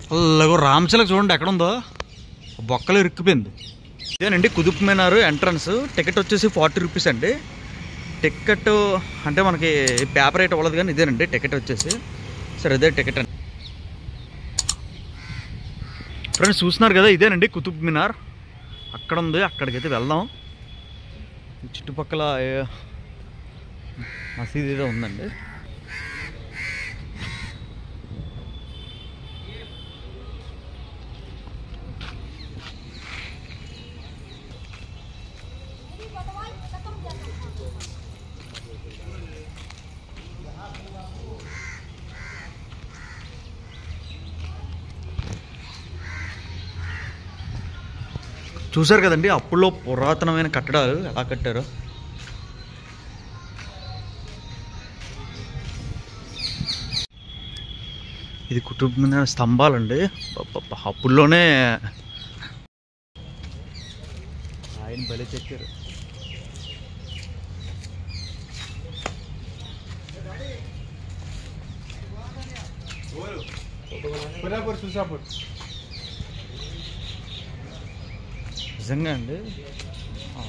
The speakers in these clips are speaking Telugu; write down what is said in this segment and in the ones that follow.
అలాగో రామచిలక చూడండి ఎక్కడ ఉందో బొక్కలు ఇరుక్కుపోయింది ఇదేనండి కుదుపు మినారు ఎంట్రన్స్ టికెట్ వచ్చేసి ఫార్టీ రూపీస్ అండి టికెట్ అంటే మనకి పేపర్ రేట్ అవ్వలేదు కానీ ఇదేనండి టికెట్ వచ్చేసి సరే ఇదే టికెట్ అండి ఫ్రెండ్స్ చూస్తున్నారు కదా ఇదేనండి కుతుబ్ మినార్ అక్కడ ఉంది అక్కడికైతే వెళ్దాం ఈ చుట్టుపక్కల ఏ- మసీద్ ఏదో ఉందండి చూశారు కదండి అప్పుల్లో పురాతనమైన కట్టడాలు ఎలా కట్టారు ఇది కుటుంబమైన స్తంభాలండి అబ్బబ్బబ్బ, అప్పుల్లోనే ఆయన బలి చెక్కారు నిజంగా అండి ఆ.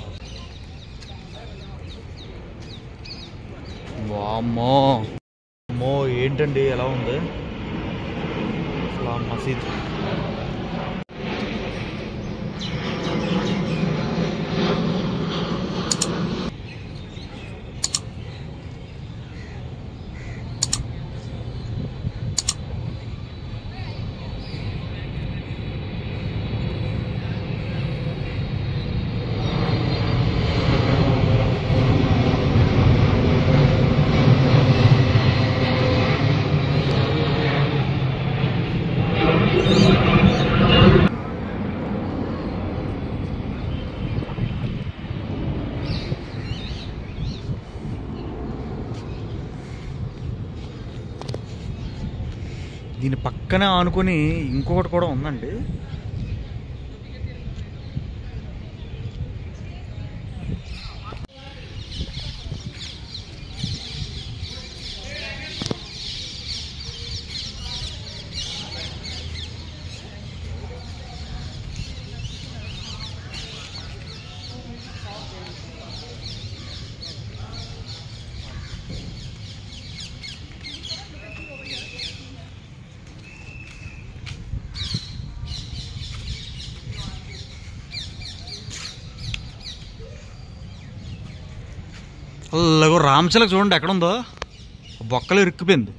వామ్మో అమ్మో ఏంటండి ఎలా ఉంది అసలు ఆ మసీద్ దీని పక్కనే ఆనుకొని ఇంకొకటి కూడా ఉందండి అలాగో రామచిలక చూడండి ఎక్కడ ఉందో బొక్కలు ఇరుక్కుపోయింది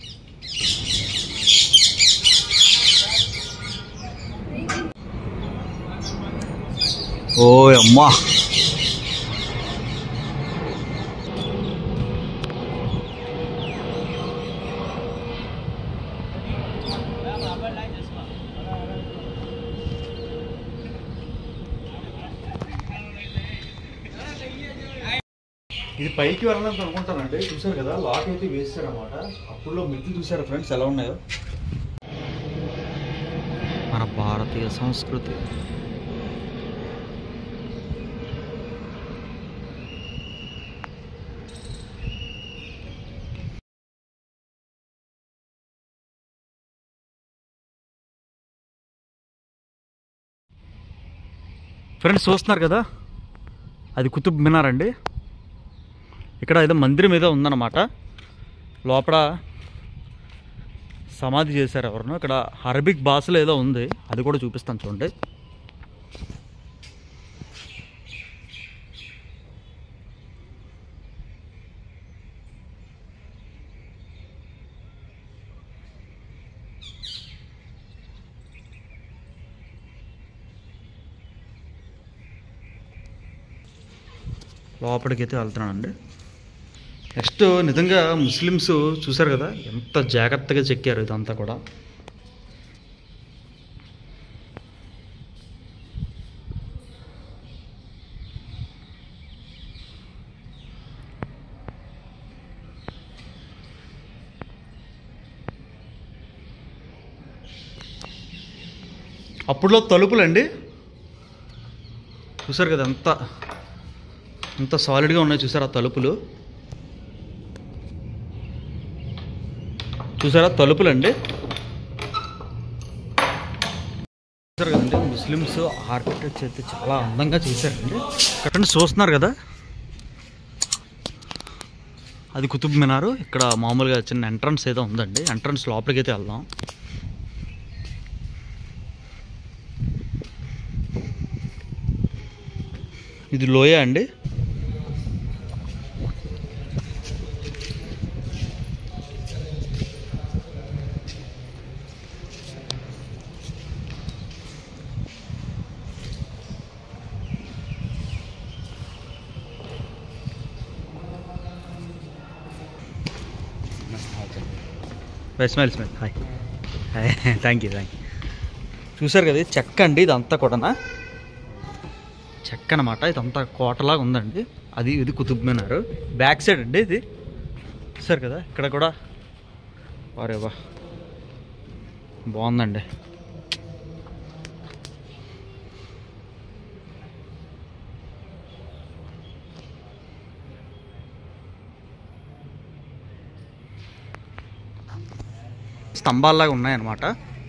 ఓ అమ్మా ఇది పైకి వెళ్ళాలని అనుకుంటానండి చూసారు కదా లాక్ అయితే వేస్తారనమాట అప్పుడులో మెట్లు చూసారా ఫ్రెండ్స్ ఎలా ఉన్నాయో మన భారతీయ సంస్కృతి ఫ్రెండ్స్ చూస్తున్నారు కదా అది కుతుబ్ మినార్ అండి ఇక్కడ ఏదో మందిరం ఏదో ఉందన్నమాట లోపల సమాధి చేశారు ఎవరినో ఇక్కడ అరబిక్ భాషలో ఏదో ఉంది అది కూడా చూపిస్తాను చూడండి లోపలికి అయితే వెళ్తున్నానండి నెక్స్ట్ నిజంగా ముస్లిమ్స్ చూసారు కదా ఎంత జాగ్రత్తగా చెక్కారు ఇదంతా కూడా అప్పుడులో తలుపులండి చూసారు కదా ఎంత ఎంత సాలిడ్గా ఉన్నాయి చూసారా తలుపులు చూసారా తలుపులు అండి చూస్తారు కదండి ముస్లిమ్స్ ఆర్కిటెక్చర్ అయితే చాలా అందంగా చేశారండి ఇక్కడ చూస్తున్నారు కదా అది కుతుబ్ మినారు ఇక్కడ మామూలుగా చిన్న ఎంట్రన్స్ ఏదో ఉందండి ఎంట్రన్స్ లోపలికి అయితే వెళ్దాం ఇది లోయ అండి smile smile hi hi thank you thank you చూసారు కదా ఇది చెక్క అండి ఇదంతా కూడానా చెక్క అనమాట ఇదంతా కోటలాగా ఉందండి అది ఇది కుతుబ్ మినార్ బ్యాక్ సైడ్ అండి ఇది చూసారు కదా ఇక్కడ కూడా వారే వా బాగుందండి స్తంభాల్లాగా ఉన్నాయన్నమాట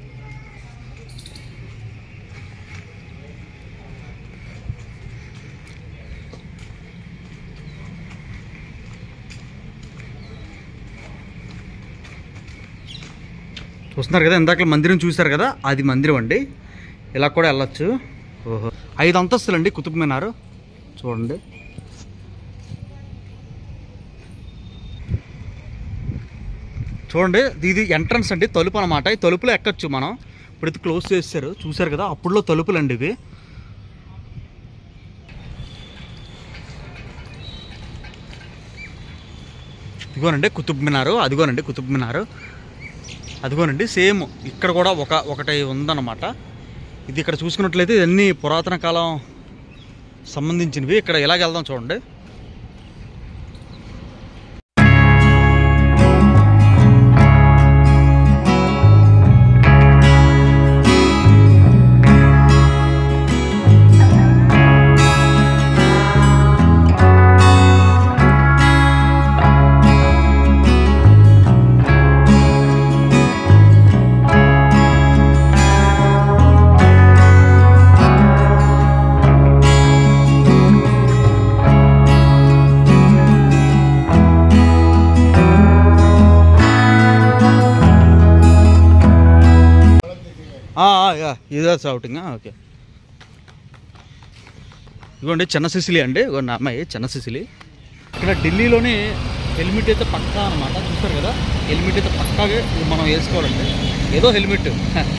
చూస్తున్నారు కదా ఇందాక మందిరం చూశారు కదా అది మందిరం అండి ఇలా కూడా వెళ్ళొచ్చు ఓహో ఐదు అంతస్తులు అండి కుతుబ్ మినారు చూడండి చూడండి ఇది ఎంట్రన్స్ అండి తలుపు అనమాట ఈ తలుపులో ఎక్కచ్చు మనం ఇప్పుడు ఇది క్లోజ్ చేశారు చూశారు కదా అప్పుడులో తలుపులు అండి ఇవి ఇదిగోనండి కుతుబ్ మినారు అదిగోనండి కుతుబ్ మినారు అదిగోనండి సేమ్ ఇక్కడ కూడా ఒక ఒకటి ఉందన్నమాట ఇది ఇక్కడ చూసుకున్నట్లయితే ఇవన్నీ పురాతన కాలం సంబంధించినవి ఇక్కడ ఇలాగ వెళ్దాం చూడండి ఇదే అవుటింగ్ ఓకే ఇదిగోండి చిన్న సిసిలి అండి ఇదిగోండి అమ్మాయి చిన్న సిసిలి ఇక్కడ ఢిల్లీలోని హెల్మెట్ అయితే పక్కా అనమాట చూస్తారు కదా హెల్మెట్ అయితే పక్కాగా ఇది మనం వేసుకోవాలండి ఏదో హెల్మెట్